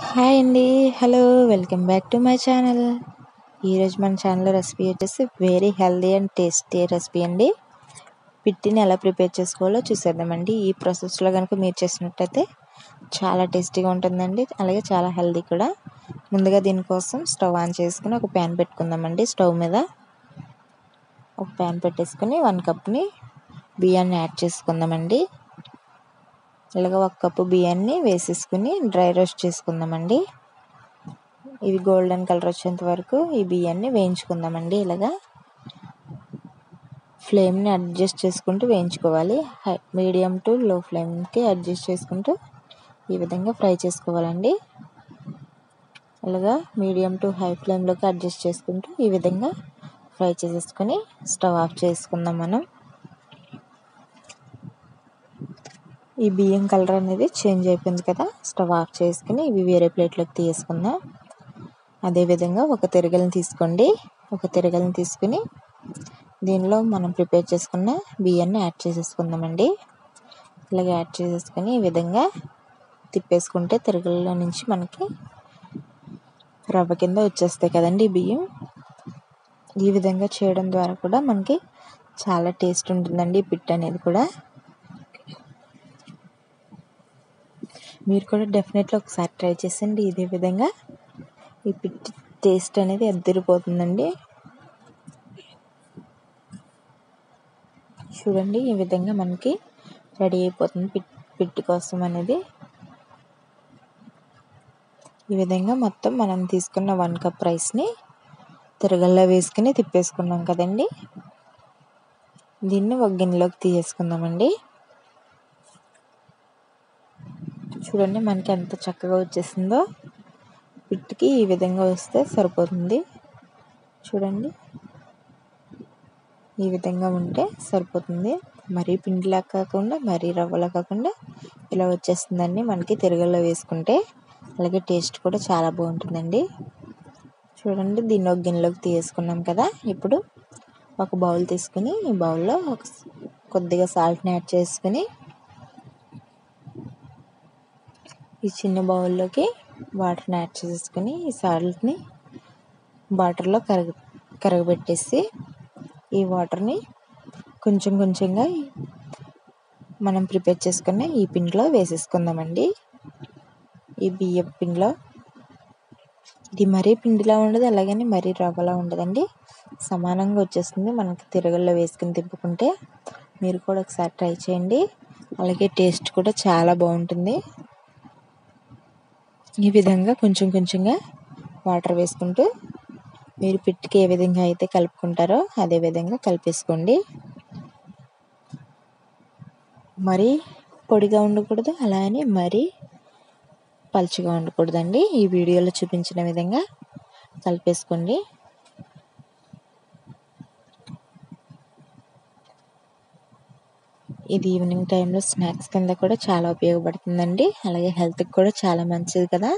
hi అండి hello welcome back to my channel ఈరోజు మన ఛానల్ రెసిపీ వచ్చేసి very healthy and tasty recipe అండి పిట్టిని ఎలా ప్రిపేర్ చేసుకోవాలో చూసేద్దామండి ఈ ప్రాసెస్లో కనుక మీరు చేసినట్టయితే చాలా టేస్టీగా ఉంటుందండి అలాగే చాలా హెల్దీ కూడా ముందుగా దీనికోసం స్టవ్ ఆన్ చేసుకుని ఒక ప్యాన్ పెట్టుకుందామండి స్టవ్ మీద ఒక ప్యాన్ పెట్టేసుకుని వన్ కప్ని బియ్యాన్ని యాడ్ చేసుకుందామండి ఇలాగ ఒక కప్పు బియ్యాన్ని వేసేసుకుని డ్రై రోస్ట్ చేసుకుందామండి ఇవి గోల్డెన్ కలర్ వచ్చేంత వరకు ఈ బియ్యాన్ని వేయించుకుందామండి ఇలాగా ఫ్లేమ్ని అడ్జస్ట్ చేసుకుంటూ వేయించుకోవాలి హై మీడియం టు లో ఫ్లేమ్కి అడ్జస్ట్ చేసుకుంటూ ఈ విధంగా ఫ్రై చేసుకోవాలండి ఇలాగా మీడియం టు హై ఫ్లేమ్లోకి అడ్జస్ట్ చేసుకుంటూ ఈ విధంగా ఫ్రై చేసేసుకొని స్టవ్ ఆఫ్ చేసుకుందాం మనం ఈ బియ్యం కలర్ అనేది చేంజ్ అయిపోయింది కదా స్టవ్ ఆఫ్ చేసుకుని ఇవి వేరే ప్లేట్లోకి తీసుకుందాం అదేవిధంగా ఒక తిరగలను తీసుకోండి ఒక తిరగలను తీసుకుని దీనిలో మనం ప్రిపేర్ చేసుకున్న బియ్యాన్ని యాడ్ చేసేసుకుందామండి ఇలాగ యాడ్ చేసేసుకొని ఈ విధంగా తిప్పేసుకుంటే తిరగల్లో నుంచి మనకి రవ్వ కింద వచ్చేస్తాయి కదండి ఈ బియ్యం ఈ విధంగా చేయడం ద్వారా కూడా మనకి చాలా టేస్ట్ ఉంటుందండి పిట్ అనేది కూడా మీరు కూడా డెఫినెట్లీ ఒకసారి ట్రై చేసండి ఇదే విధంగా ఈ పిట్టి టేస్ట్ అనేది అద్దరిపోతుందండి చూడండి ఈ విధంగా మనకి రెడీ అయిపోతుంది పిట్ పిట్టి కోసం అనేది ఈ విధంగా మొత్తం మనం తీసుకున్న వన్ కప్ రైస్ని తిరగల్లో వేసుకుని తిప్పేసుకున్నాం కదండి దీన్ని ఒక గిన్నెలోకి తీసేసుకుందామండి చూడండి మనకి ఎంత చక్కగా వచ్చేసిందో పిట్టికి ఈ విధంగా వస్తే సరిపోతుంది చూడండి ఈ విధంగా ఉంటే సరిపోతుంది మరీ పిండిలా కాకుండా మరీ రవ్వలా కాకుండా ఇలా వచ్చేస్తుందండి మనకి తిరగల్లో వేసుకుంటే అలాగే టేస్ట్ కూడా చాలా బాగుంటుందండి చూడండి దీన్ని ఒక గిన్నెలోకి తీసుకున్నాం కదా ఇప్పుడు ఒక బౌల్ తీసుకుని ఈ బౌల్లో ఒక కొద్దిగా సాల్ట్ని యాడ్ చేసుకుని ఈ చిన్న బౌల్లోకి వాటర్ని యాడ్ చేసుకుని ఈ సాల్ట్ని వాటర్లో కరగ కరగబెట్టేసి ఈ వాటర్ని కొంచెం కొంచెంగా మనం ప్రిపేర్ చేసుకున్న ఈ పిండిలో వేసేసుకుందామండి ఈ బియ్యం పిండిలో ఇది మరీ పిండిలా ఉండదు అలాగని మరీ రవ్వలా ఉండదండి సమానంగా వచ్చేస్తుంది మనకి తిరగల్లో వేసుకుని తిప్పుకుంటే మీరు కూడా ఒకసారి ట్రై చేయండి అలాగే టేస్ట్ కూడా చాలా బాగుంటుంది ఈ విధంగా కొంచెం కొంచెంగా వాటర్ వేసుకుంటూ మీరు పిట్టికి ఏ విధంగా అయితే కలుపుకుంటారో అదే విధంగా కలిపేసుకోండి మరీ పొడిగా ఉండకూడదు అలా అని మరీ పలుచగా ఉండకూడదండి ఈ వీడియోలో చూపించిన విధంగా కలిపేసుకోండి ఇది ఈవినింగ్ టైంలో స్నాక్స్ కింద కూడా చాలా ఉపయోగపడుతుందండి అలాగే హెల్త్కి కూడా చాలా మంచిది కదా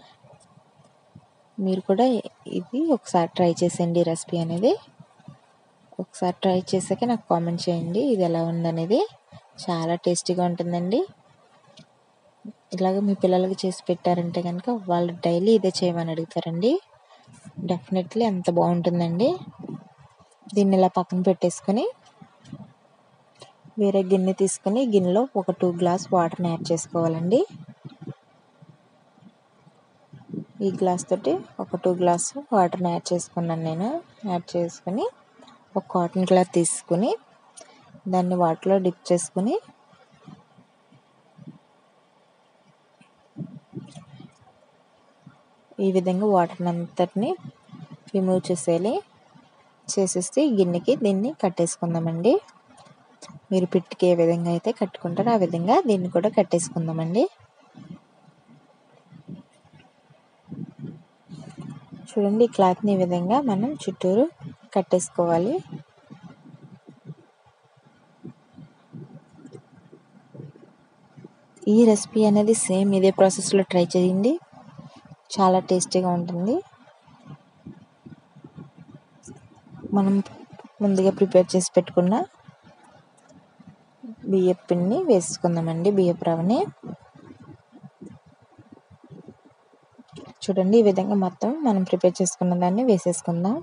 మీరు కూడా ఇది ఒకసారి ట్రై చేసేయండి ఈ రెసిపీ అనేది ఒకసారి ట్రై చేసాక నాకు కామెంట్ చేయండి ఇది ఎలా ఉందనేది చాలా టేస్టీగా ఉంటుందండి ఇలాగ మీ పిల్లలకి చేసి పెట్టారంటే కనుక వాళ్ళు డైలీ ఇదే చేయమని అడుగుతారండి డెఫినెట్లీ అంత బాగుంటుందండి దీన్ని ఇలా పక్కన పెట్టేసుకొని వేరే గిన్నె తీసుకుని గిన్నెలో ఒక టూ గ్లాస్ వాటర్ని యాడ్ చేసుకోవాలండి ఈ గ్లాస్ తోటి ఒక టూ గ్లాస్ వాటర్ని యాడ్ చేసుకున్నాను నేను యాడ్ చేసుకుని ఒక కాటన్ క్లాత్ తీసుకుని దాన్ని వాటర్లో డిప్ చేసుకుని ఈ విధంగా వాటర్ అంతటిని రిమూవ్ చేసేయాలి చేసేస్తే గిన్నెకి దీన్ని కట్టేసుకుందామండి మీరు పిట్టికి ఏ విధంగా అయితే కట్టుకుంటారో ఆ విధంగా దీన్ని కూడా కట్టేసుకుందామండి చూడండి ఈ క్లాత్ని ఈ విధంగా మనం చుట్టూరు కట్టేసుకోవాలి ఈ రెసిపీ అనేది సేమ్ ఇదే ప్రాసెస్లో ట్రై చేయండి చాలా టేస్టీగా ఉంటుంది మనం ముందుగా ప్రిపేర్ చేసి పెట్టుకున్న బియ్యం పిండిని వేసుకుందామండి బియ్యపు రవ్వని చూడండి ఈ విధంగా మొత్తం మనం ప్రిపేర్ చేసుకున్న దాన్ని వేసేసుకుందాం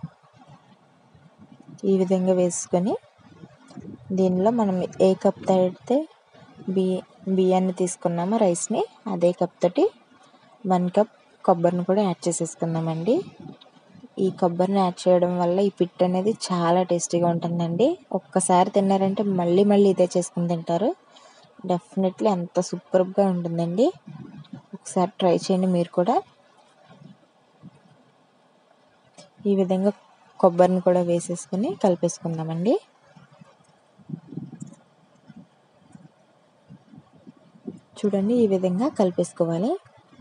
ఈ విధంగా వేసుకొని దీనిలో మనం ఏ కప్ అయితే బియ్య బియ్యాన్ని తీసుకున్నామో రైస్ని అదే కప్ తోటి వన్ కప్ కొబ్బరిని కూడా యాడ్ చేసేసుకుందామండి ఈ కొబ్బరిని యాడ్ చేయడం వల్ల ఈ పిట్ అనేది చాలా టేస్టీగా ఉంటుందండి ఒక్కసారి తిన్నారంటే మళ్ళీ మళ్ళీ ఇదే చేసుకుని తింటారు డెఫినెట్లీ అంత సూపర్గా ఉంటుందండి ఒకసారి ట్రై చేయండి మీరు కూడా ఈ విధంగా కొబ్బరిని కూడా వేసేసుకుని కలిపేసుకుందామండి చూడండి ఈ విధంగా కలిపేసుకోవాలి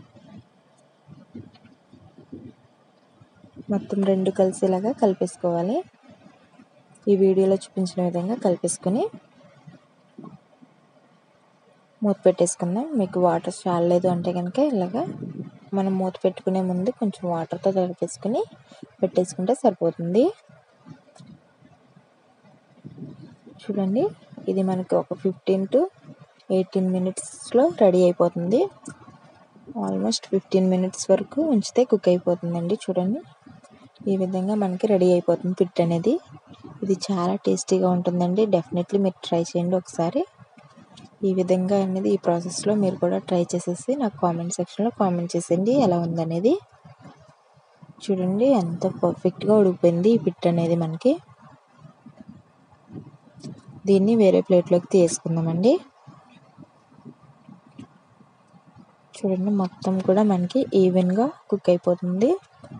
మొత్తం రెండు కలిసేలాగా కలిపేసుకోవాలి ఈ వీడియోలో చూపించిన విధంగా కలిపేసుకొని మూత పెట్టేసుకుందాం మీకు వాటర్ చాలలేదు అంటే కనుక ఇలాగా మనం మూత పెట్టుకునే ముందు కొంచెం వాటర్తో తడిపేసుకుని పెట్టేసుకుంటే సరిపోతుంది చూడండి ఇది మనకి ఒక ఫిఫ్టీన్ టు ఎయిటీన్ మినిట్స్లో రెడీ అయిపోతుంది ఆల్మోస్ట్ ఫిఫ్టీన్ మినిట్స్ వరకు ఉంచితే కుక్ అయిపోతుందండి చూడండి ఈ విధంగా మనకి రెడీ అయిపోతుంది పిట్ అనేది ఇది చాలా టేస్టీగా ఉంటుందండి డెఫినెట్లీ మీరు ట్రై చేయండి ఒకసారి ఈ విధంగా అనేది ఈ ప్రాసెస్లో మీరు కూడా ట్రై చేసేసి నాకు కామెంట్ సెక్షన్లో కామెంట్ చేసేయండి ఎలా ఉందనేది చూడండి ఎంత పర్ఫెక్ట్గా ఉడికిపోయింది ఈ పిట్ అనేది మనకి దీన్ని వేరే ప్లేట్లోకి తీసుకుందామండి చూడండి మొత్తం కూడా మనకి ఈవెన్గా కుక్ అయిపోతుంది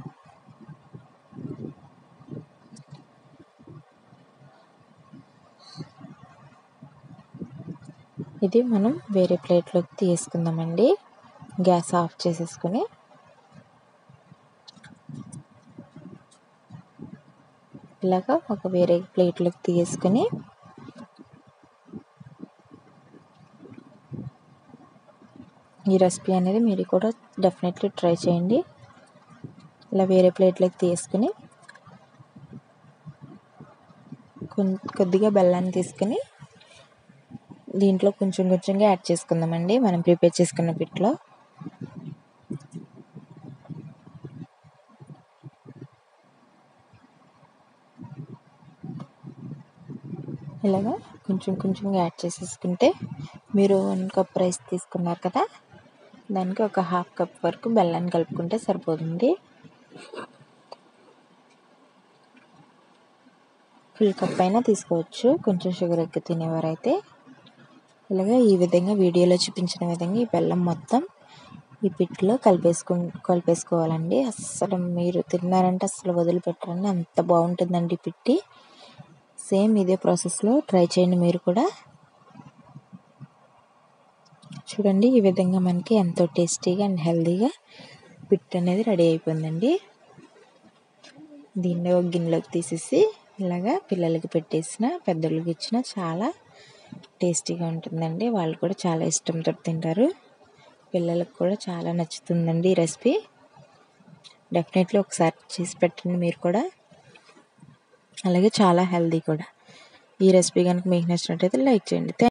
ఇది మనం వేరే ప్లేట్లోకి తీసుకుందామండి గ్యాస్ ఆఫ్ చేసేసుకొని ఇలాగా ఒక వేరే ప్లేట్లోకి తీసుకొని ఈ రెసిపీ అనేది మీరు కూడా డెఫినెట్లీ ట్రై చేయండి ఇలా వేరే ప్లేట్లోకి తీసుకుని కొద్దిగా బెల్లాన్ని తీసుకుని దీంట్లో కొంచెం కొంచెంగా యాడ్ చేసుకుందామండి మనం ప్రిపేర్ చేసుకున్న పిట్లో ఇలాగా కొంచెం కొంచెంగా యాడ్ చేసేసుకుంటే మీరు వన్ కప్ రైస్ తీసుకున్నారు కదా దానికి ఒక హాఫ్ కప్ వరకు బెల్లాన్ని కలుపుకుంటే సరిపోతుంది ఫుల్ కప్ అయినా తీసుకోవచ్చు కొంచెం షుగర్ ఎక్కువ తినేవారైతే ఇలాగ ఈ విధంగా వీడియోలో చూపించిన విధంగా ఈ బెల్లం మొత్తం ఈ పిట్లో కలిపేసుకు కలిపేసుకోవాలండి అస్సలు మీరు తిన్నారంటే అస్సలు వదిలిపెట్టరండి అంత బాగుంటుందండి పిట్టి సేమ్ ఇదే ప్రాసెస్లో ట్రై చేయండి మీరు కూడా చూడండి ఈ విధంగా మనకి ఎంతో టేస్టీగా అండ్ హెల్తీగా పిట్ అనేది రెడీ అయిపోయిందండి దీన్ని ఒక గిన్నెలోకి తీసేసి ఇలాగా పిల్లలకి పెట్టేసిన పెద్దోళ్ళకి ఇచ్చిన చాలా టేస్టీగా ఉంటుందండి వాళ్ళు కూడా చాలా ఇష్టంతో తింటారు పిల్లలకు కూడా చాలా నచ్చుతుందండి ఈ రెసిపీ డెఫినెట్లీ ఒకసారి చేసి పెట్టండి మీరు కూడా అలాగే చాలా హెల్తీ కూడా ఈ రెసిపీ కనుక మీకు నచ్చినట్టయితే లైక్ చేయండి